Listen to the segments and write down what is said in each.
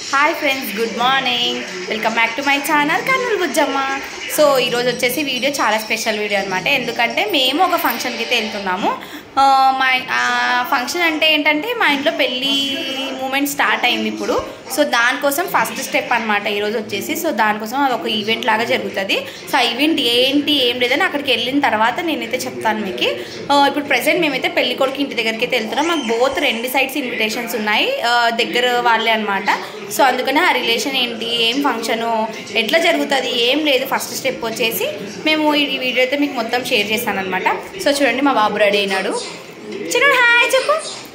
Hi friends good morning welcome back to my channel Kurnool Bujjamma so ఈరోజు వచ్చేసి video చాలా special video అనమాట ఎందుకంటే మేము ఒక ఫంక్షన్కి అయితే వెళ్తున్నాము ఆ, మా ఫంక్షన్ అంటే ఏంటంటే మా ఇంట్లో పెళ్ళి మూమెంట్ స్టార్ట్ అయింది ఇప్పుడు సో దానికోసం ఫస్ట్ స్టెప్ అనమాట ఈరోజు వచ్చేసి సో దానికోసం అది ఒక ఈవెంట్ లాగా జరుగుతుంది సో ఆ ఈవెంట్ ఏంటి ఏం లేదని అక్కడికి వెళ్ళిన తర్వాత నేనైతే చెప్తాను మీకు ఆ, ఇప్పుడు ప్రెసెంట్ మేమైతే పెళ్లి కొడుకు ఇంటి దగ్గరికి అయితే వెళ్తున్నాం మాకు బోత్ రెండు సైడ్స్ ఇన్విటేషన్స్ ఉన్నాయి ఆ, దగ్గర వాళ్ళే అనమాట సో అందుకనే ఆ రిలేషన్ ఏంటి ఏం ఫంక్షను ఎట్లా జరుగుతుంది ఏం లేదు ఫస్ట్ స్టెప్ వచ్చేసి మేము ఈ వీడియో అయితే మీకు మొత్తం షేర్ చేస్తాను అనమాట సో చూడండి మా బాబు రెడీ అయినాడు చిన్న హాయ్ చెప్పు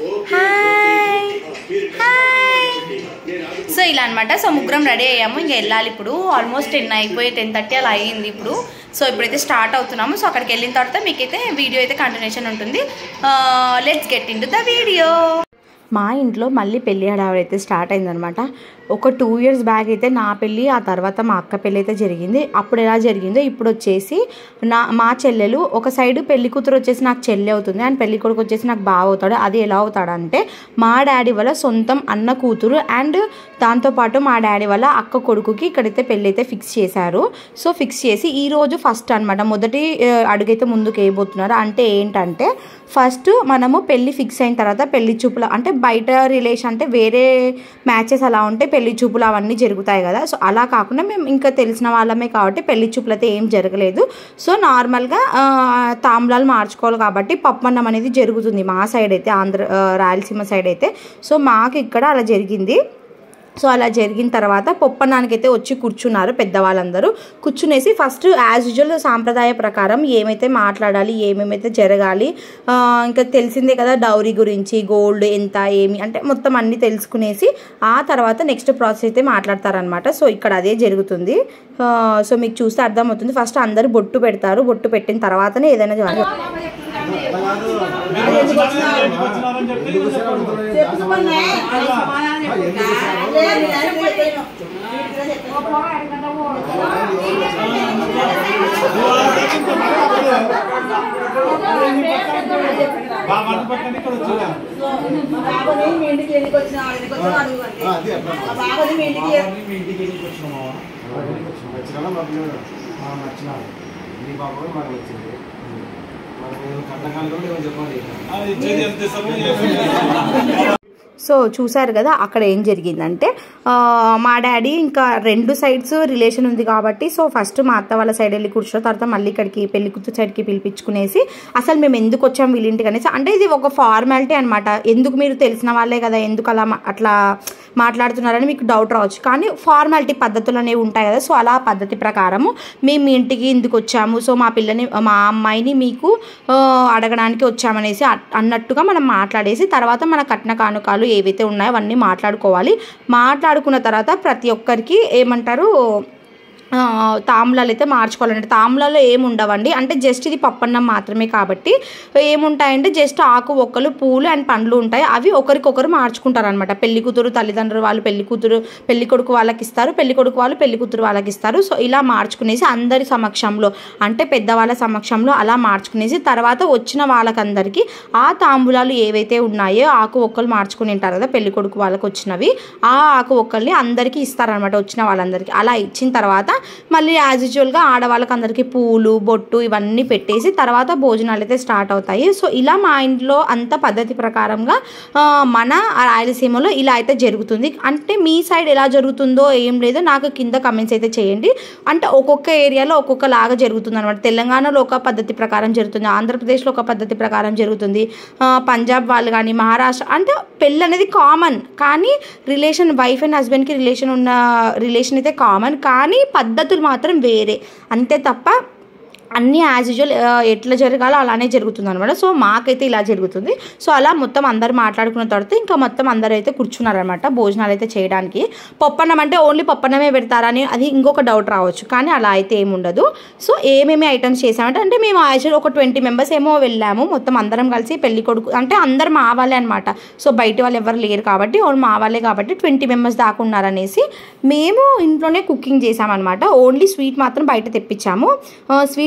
హాయ్ హాయ్ సో ఇలా అనమాట సో ముగ్గురం రెడీ అయ్యాము ఇంకా వెళ్ళాలి ఇప్పుడు ఆల్మోస్ట్ టెన్ అయిపోయి టెన్ థర్టీ అలా అయ్యింది ఇప్పుడు సో ఇప్పుడైతే స్టార్ట్ అవుతున్నాము సో అక్కడికి వెళ్ళిన తర్వాత మీకైతే వీడియో అయితే కంటిన్యూషన్ ఉంటుంది let's get into the video మా ఇంట్లో మళ్ళీ పెళ్ళి హడావిడి అయితే స్టార్ట్ అయిందనమాట ఒక టూ ఇయర్స్ బ్యాక్ అయితే నా పెళ్ళి ఆ తర్వాత మా అక్క పెళ్ళి అయితే జరిగింది అప్పుడు ఎలా జరిగిందో ఇప్పుడు వచ్చేసి నా మా చెల్లెలు ఒక సైడ్ పెళ్లి కూతురు వచ్చేసి నాకు చెల్లి అవుతుంది అండ్ పెళ్లి కొడుకు వచ్చేసి నాకు బావ అవుతాడు అది ఎలా అవుతాడంటే మా డాడీ వల్ల సొంతం అన్న కూతురు అండ్ దాంతోపాటు మా డాడీ వల్ల అక్క కొడుకుకి ఇక్కడైతే పెళ్ళి అయితే ఫిక్స్ చేశారు సో ఫిక్స్ చేసి ఈ రోజు ఫస్ట్ అనమాట మొదటి ఆ, అడుగైతే ముందుకు వేయబోతున్నారు అంటే ఏంటంటే ఫస్ట్ మనము పెళ్లి ఫిక్స్ అయిన తర్వాత పెళ్లి చూపులు అంటే బయట రిలేషన్ అంటే వేరే మ్యాచెస్ అలా ఉంటే పెళ్లి చూపులు అవన్నీ జరుగుతాయి కదా సో అలా కాకుండా మేము ఇంకా తెలిసిన వాళ్ళమే కాబట్టి పెళ్లి చూపులు అయితే ఏం జరగలేదు సో నార్మల్గా ఆ, తాంబూలాలు మార్చుకోవాలి కాబట్టి పప్పన్నం అనేది జరుగుతుంది మా సైడ్ అయితే ఆంధ్ర ఆ, రాయలసీమ సైడ్ అయితే సో మాకు ఇక్కడ అలా జరిగింది సో అలా జరిగిన తర్వాత పొప్పన్నానికి అయితే వచ్చి కూర్చున్నారు పెద్దవాళ్ళందరూ కూర్చునేసి ఫస్ట్ యాజ్ యూజువల్ సాంప్రదాయ ప్రకారం ఏమైతే మాట్లాడాలి ఏమేమైతే జరగాలి ఆ, ఇంకా తెలిసిందే కదా డౌరీ గురించి గోల్డ్ ఎంత ఏమి అంటే మొత్తం అన్నీ తెలుసుకునేసి ఆ తర్వాత నెక్స్ట్ ప్రాసెస్ అయితే మాట్లాడతారనమాట సో ఇక్కడ అదే జరుగుతుంది ఆ, సో మీకు చూస్తే అర్థమవుతుంది ఫస్ట్ అందరూ బొట్టు పెడతారు బొట్టు పెట్టిన తర్వాతనే ఏదైనా జరగాలి బాబాని మీ ఇంటికి ఎందుకు వచ్చిన ఇంటికి వచ్చిన అడుగు అంతే. మా బాబాని మీ ఇంటికి సో చూసారు కదా అక్కడ ఏం జరిగిందంటే ఆ, మా డాడీ ఇంకా రెండు సైడ్స్ రిలేషన్ ఉంది కాబట్టి సో ఫస్ట్ మా అత్త వాళ్ళ సైడ్ వెళ్ళి కూర్చున్న తర్వాత మళ్ళీ ఇక్కడికి పెళ్లి కూతురు సైడ్కి పిలిపించుకునేసి అసలు మేము ఎందుకు వచ్చాం వీళ్ళింటికి అనేసి అంటే ఇది ఒక ఫార్మాలిటీ అనమాట ఎందుకు మీరు తెలిసిన వాళ్ళే కదా ఎందుకు అలా మా- అట్లా మాట్లాడుతున్నారని మీకు డౌట్ రావచ్చు కానీ ఫార్మాలిటీ పద్ధతులు అనేవి ఉంటాయి కదా సో అలా పద్ధతి ప్రకారము మేము మీ ఇంటికి ఎందుకు వచ్చాము సో మా పిల్లని మా అమ్మాయిని మీకు ఆ, అడగడానికి వచ్చామనేసి అ- అన్నట్టుగా మనం మాట్లాడేసి తర్వాత మన కట్న కానుకాలు ఏవైతే ఉన్నాయో అవన్నీ మాట్లాడుకోవాలి మాట్లాడుకున్న తర్వాత ప్రతి ఒక్కరికి ఏమంటారు ఆ, తాంబూలాలు అయితే మార్చుకోవాలంటే తాంబూలాల్లో ఏమి ఉండవండి అంటే జస్ట్ ఇది పప్పన్నం మాత్రమే కాబట్టి ఏముంటాయంటే జస్ట్ ఆకు ఒక్కలు పూలు అండ్ పండ్లు ఉంటాయి అవి ఒకరికొకరు మార్చుకుంటారు అనమాట పెళ్లి కూతురు తల్లిదండ్రులు వాళ్ళు పెళ్లి కూతురు పెళ్లి కొడుకు వాళ్ళకి ఇస్తారు పెళ్లి కొడుకు వాళ్ళు పెళ్లి కూతురు వాళ్ళకి ఇస్తారు సో ఇలా మార్చుకునేసి అందరి సమక్షంలో అంటే పెద్దవాళ్ళ సమక్షంలో అలా మార్చుకునేసి తర్వాత వచ్చిన వాళ్ళకందరికీ ఆ తాంబూలాలు ఏవైతే ఉన్నాయో ఆకు ఒక్కలు మార్చుకుని ఉంటారు కదా పెళ్లి కొడుకు వాళ్ళకి వచ్చినవి ఆ ఆకు ఒక్కల్ని అందరికీ ఇస్తారనమాట వచ్చిన వాళ్ళందరికీ అలా ఇచ్చిన తర్వాత మళ్ళీ యాజ్ యూజువల్గా ఆడవాళ్ళకి అందరికీ పూలు బొట్టు ఇవన్నీ పెట్టేసి తర్వాత భోజనాలు అయితే స్టార్ట్ అవుతాయి సో ఇలా మా ఇంట్లో అంత పద్ధతి ప్రకారంగా ఆ, మన రాయలసీమలో ఇలా అయితే జరుగుతుంది అంటే మీ సైడ్ ఎలా జరుగుతుందో ఏం లేదో నాకు కింద కమెంట్స్ అయితే చేయండి అంటే ఒక్కొక్క ఏరియాలో ఒక్కొక్క లాగా జరుగుతుంది అనమాట తెలంగాణలో ఒక పద్ధతి ప్రకారం జరుగుతుంది ఆంధ్రప్రదేశ్లో ఒక పద్ధతి ప్రకారం జరుగుతుంది ఆ, పంజాబ్ వాళ్ళు కానీ మహారాష్ట్ర అంటే పెళ్ళి అనేది కామన్ కానీ రిలేషన్ వైఫ్ అండ్ హస్బెండ్కి రిలేషన్ ఉన్న రిలేషన్ అయితే కామన్ కానీ పద్ధతులు మాత్రం వేరే అంతే తప్ప అన్నీ యాజ్ యూజువల్ ఎట్లా జరగాలో అలానే జరుగుతుంది అనమాట సో మాకైతే ఇలా జరుగుతుంది సో అలా మొత్తం అందరు మాట్లాడుకున్న తర్వాత ఇంకా మొత్తం అందరూ అయితే కూర్చున్నారనమాట భోజనాలు అయితే చేయడానికి పప్పన్నం అంటే ఓన్లీ పప్పన్నమే పెడతారని అది ఇంకొక డౌట్ రావచ్చు కానీ అలా అయితే ఏమి ఉండదు సో ఏమేమి ఐటమ్స్ చేసామంటే అంటే మేము యాక్చువల్ ఒక ట్వంటీ మెంబర్స్ ఏమో వెళ్ళాము మొత్తం అందరం కలిసి పెళ్లి కొడుకు అంటే అందరు మా వాళ్ళే అనమాట సో బయట వాళ్ళు ఎవరు లేరు కాబట్టి ఓన్లీ మా వాళ్ళే కాబట్టి ట్వంటీ మెంబర్స్ దాకా ఉన్నారనేసి మేము ఇంట్లోనే కుకింగ్ చేసామన్నమాట ఓన్లీ స్వీట్ మాత్రం బయట తెప్పించాము ఆ, స్వీట్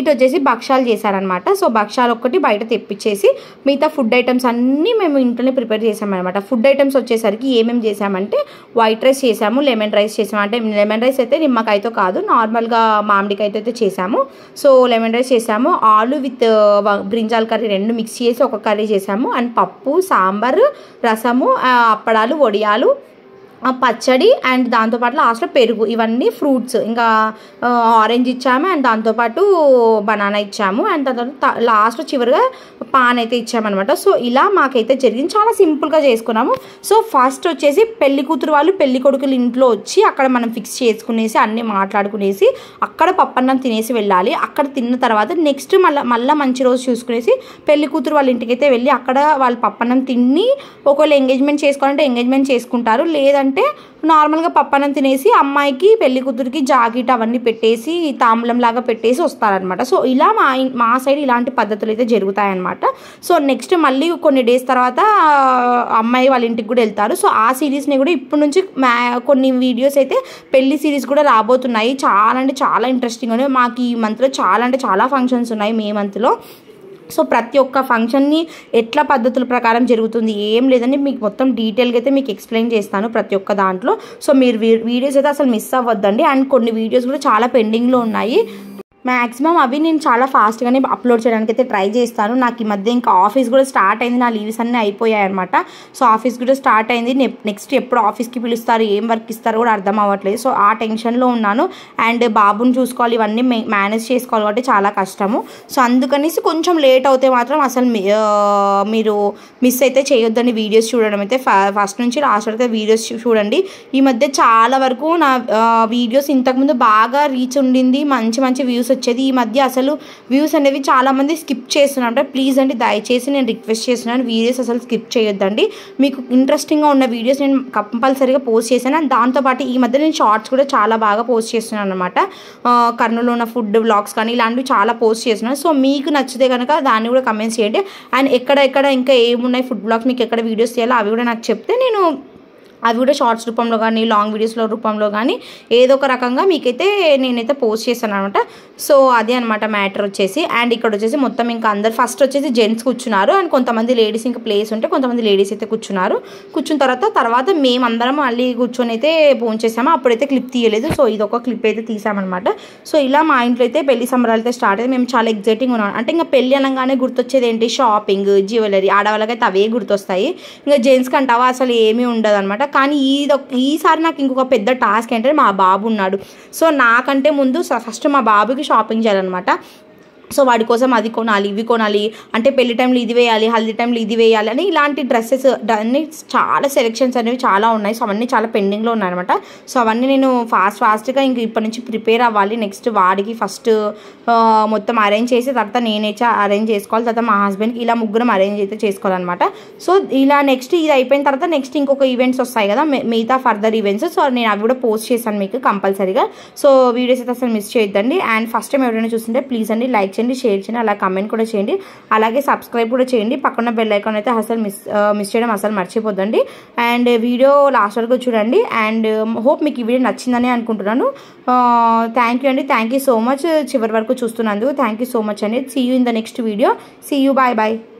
స్వీట్ వచ్చేసి భక్షాలు చేశారనమాట సో భక్షాలు ఒక్కటి బయట తెప్పించేసి మిగతా ఫుడ్ ఐటమ్స్ అన్నీ మేము ఇంట్లోనే ప్రిపేర్ చేసామన్నమాట ఫుడ్ ఐటమ్స్ వచ్చేసరికి ఏమేమి చేసామంటే వైట్ రైస్ చేసాము లెమన్ రైస్ చేసాము అంటే లెమన్ రైస్ అయితే నిమ్మకాయతో కాదు నార్మల్గా మామిడికాయతో అయితే చేసాము సో లెమన్ రైస్ చేసాము ఆలు విత్ బ్రింజాల్ కర్రీ రెండు మిక్స్ చేసి ఒక కర్రీ చేసాము అండ్ పప్పు సాంబార్ రసము ఆ, అప్పడాలు వడియాలు ఆ పచ్చడి అండ్ దాంతోపాటు లాస్ట్లో పెరుగు ఇవన్నీ ఫ్రూట్స్ ఇంకా ఆ, ఆరెంజ్ ఇచ్చాము అండ్ దాంతోపాటు బనానా ఇచ్చాము అండ్ దాని తర్వాత లాస్ట్ చివరిగా పాన్ అయితే ఇచ్చామన్నమాట సో ఇలా మాకైతే జరిగింది చాలా సింపుల్గా చేసుకున్నాము సో ఫస్ట్ వచ్చేసి పెళ్లి కూతురు వాళ్ళు పెళ్లి కొడుకులు ఇంట్లో వచ్చి అక్కడ మనం ఫిక్స్ చేసుకునేసి అన్నీ మాట్లాడుకునేసి అక్కడ పప్పన్నం తినేసి వెళ్ళాలి అక్కడ తిన్న తర్వాత నెక్స్ట్ మళ్ళీ మళ్ళీ మంచి రోజు చూసుకునేసి పెళ్లి కూతురు వాళ్ళ ఇంటికి అయితే వెళ్ళి అక్కడ వాళ్ళు పప్పన్నం తిని ఒకవేళ ఎంగేజ్మెంట్ చేసుకోవాలంటే ఎంగేజ్మెంట్ చేసుకుంటారు లేదంటే నార్మల్గా పప్పన్నం తినేసి అమ్మాయికి పెళ్లి కూతురికి జాకెట్ అవన్నీ పెట్టేసి తాంబూలం లాగా పెట్టేసి వస్తారనమాట సో ఇలా మా ఇన్- మా సైడ్ ఇలాంటి పద్ధతులు అయితే జరుగుతాయన్నమాట సో నెక్స్ట్ మళ్ళీ కొన్ని డేస్ తర్వాత ఆ, అమ్మాయి వాళ్ళ ఇంటికి కూడా వెళ్తారు సో ఆ సిరీస్ని కూడా ఇప్పటి నుంచి మ్యా కొన్ని వీడియోస్ అయితే పెళ్లి సిరీస్ కూడా రాబోతున్నాయి చాలా అంటే చాలా ఇంట్రెస్టింగ్ ఉన్నాయి మాకు ఈ మంత్లో చాలా అంటే చాలా ఫంక్షన్స్ ఉన్నాయి మే మంత్లో సో ప్రతి ఒక్క ఫంక్షన్ని ఎట్లా పద్ధతుల ప్రకారం జరుగుతుంది ఏం లేదని మీకు మొత్తం డీటెయిల్గా అయితే మీకు ఎక్స్ప్లెయిన్ చేస్తాను ప్రతి ఒక్క దాంట్లో సో మీరు వీ- వీడియోస్ అయితే అసలు మిస్ అవ్వద్దండి అండ్ కొన్ని వీడియోస్ కూడా చాలా పెండింగ్లో ఉన్నాయి మ్యాక్సిమం అవి నేను చాలా ఫాస్ట్గానే అప్లోడ్ చేయడానికి అయితే ట్రై చేస్తాను నాకు ఈ మధ్య ఇంకా ఆఫీస్ కూడా స్టార్ట్ అయింది నా లీవ్స్ అన్నీ అయిపోయాయి అనమాట సో ఆఫీస్ కూడా స్టార్ట్ అయింది నెక్స్ట్ ఎప్పుడు ఆఫీస్కి పిలుస్తారు ఏం వర్క్ ఇస్తారో కూడా అర్థం అవ్వట్లేదు సో ఆ టెన్షన్లో ఉన్నాను అండ్ బాబుని చూసుకోవాలి ఇవన్నీ మేనేజ్ చేసుకోవాలి కాబట్టి చాలా కష్టము సో అందుకనేసి కొంచెం లేట్ అవుతే మాత్రం అసలు మీ- ఆ, మీరు మిస్ అయితే చేయొద్దని వీడియోస్ చూడడం అయితే ఫస్ట్ నుంచి లాస్ట్ వరకు వీడియోస్ చూడండి ఈ మధ్య చాలా వరకు నా వీడియోస్ ఇంతకుముందు బాగా రీచ్ ఉండింది మంచి మంచి వ్యూస్ వచ్చేది ఈ మధ్య అసలు వ్యూస్ అనేవి చాలా మంది స్కిప్ చేస్తున్నారు అంటే ప్లీజ్ అండి దయచేసి నేను రిక్వెస్ట్ చేస్తున్నాను వీడియోస్ అసలు స్కిప్ చేయొద్దండి మీకు ఇంట్రెస్టింగ్గా ఉన్న వీడియోస్ నేను కంపల్సరీగా పోస్ట్ చేశాను అండ్ దాంతోపాటు ఈ మధ్య నేను షార్ట్స్ కూడా చాలా బాగా పోస్ట్ చేస్తున్నాను అనమాట కర్నూలు ఉన్న ఫుడ్ వ్లాగ్స్ కానీ ఇలాంటివి చాలా పోస్ట్ చేస్తున్నాను సో మీకు నచ్చితే కనుక దాన్ని కూడా కమెంట్స్ చేయండి అండ్ ఎక్కడ ఎక్కడ ఇంకా ఏమున్నాయి ఫుడ్ బ్లాగ్స్ మీకు ఎక్కడ వీడియోస్ చేయాలో అవి కూడా నాకు చెప్తే నేను అవి కూడా షార్ట్స్ రూపంలో కానీ లాంగ్ వీడియోస్లో రూపంలో కానీ ఏదో ఒక రకంగా మీకైతే నేనైతే పోస్ట్ చేశాను అనమాట సో అదే అనమాట మ్యాటర్ వచ్చేసి అండ్ ఇక్కడ వచ్చేసి మొత్తం ఇంకా అందరు ఫస్ట్ వచ్చేసి జెంట్స్ కూర్చున్నారు అండ్ కొంతమంది లేడీస్ ఇంకా ప్లేస్ ఉంటే కొంతమంది లేడీస్ అయితే కూర్చున్నారు కూర్చున్న తర్వాత తర్వాత మేమందరం మళ్ళీ కూర్చొని అయితే ఫోన్ చేసాము అప్పుడైతే క్లిప్ తీయలేదు సో ఇది ఒక క్లిప్ అయితే తీసామన్నమాట సో ఇలా మా ఇంట్లో అయితే పెళ్లి సంబరాలు అయితే స్టార్ట్ అయితే మేము చాలా ఎగ్జైటింగ్ ఉన్నాం అంటే ఇంకా పెళ్లి అనగానే గుర్తొచ్చేది ఏంటి షాపింగ్ జ్యువెలరీ ఆడవాళ్ళకైతే అవే గుర్తొస్తాయి ఇంకా జెంట్స్కి అంటావా అసలు ఏమీ ఉండదు అనమాట కానీ ఈ ఈసారి నాకు ఇంకొక పెద్ద టాస్క్ ఏంటంటే మా బాబు ఉన్నాడు సో నాకంటే ముందు ఫస్ట్ మా బాబుకి షాపింగ్ చేయాలన్నమాట సో వాడి కోసం అది కొనాలి ఇవి కొనాలి అంటే పెళ్లి టైంలో ఇది వేయాలి హల్దీ టైంలో ఇది వేయాలి అని ఇలాంటి డ్రెస్సెస్ అన్ని చాలా సెలెక్షన్స్ అనేవి చాలా ఉన్నాయి సో అవన్నీ చాలా పెండింగ్లో ఉన్నాయన్నమాట సో అవన్నీ నేను ఫాస్ట్ ఫాస్ట్గా ఇంక ఇప్పటి నుంచి ప్రిపేర్ అవ్వాలి నెక్స్ట్ వాడికి ఫస్ట్ మొత్తం అరేంజ్ చేసి తర్వాత నేనైతే అరేంజ్ చేసుకోవాలి తర్వాత మా హస్బెండ్కి ఇలా ముగ్గురం అరేంజ్ అయితే చేసుకోవాలన్నమాట సో ఇలా నెక్స్ట్ ఇది అయిపోయిన తర్వాత నెక్స్ట్ ఇంకొక ఈవెంట్స్ వస్తాయి కదా మి- మిగతా ఫర్దర్ ఈవెంట్స్ సో నేను అవి కూడా పోస్ట్ చేశాను మీకు కంపల్సరీగా సో వీడియోస్ అయితే అసలు మిస్ చేయొద్దండి అండ్ ఫస్ట్ టైం ఎవరైనా చూస్తుంటే ప్లీజ్ అండి లైక్ చేయండి షేర్ చేయండి అలా కమెంట్ కూడా చేయండి అలాగే సబ్స్క్రైబ్ కూడా చేయండి పక్కన బెల్ ఐకాన్ అయితే అసలు మిస్ మిస్ చేయడం అసలు మర్చిపోద్దండి అండ్ వీడియో లాస్ట్ వరకు చూడండి అండ్ హోప్ మీకు ఈ వీడియో నచ్చిందని అనుకుంటున్నాను థ్యాంక్ యూ అండి థ్యాంక్ యూ సో మచ్ చివరి వరకు చూస్తున్నందుకు థ్యాంక్ యూ సో మచ్ అండి see you in the next video see you bye bye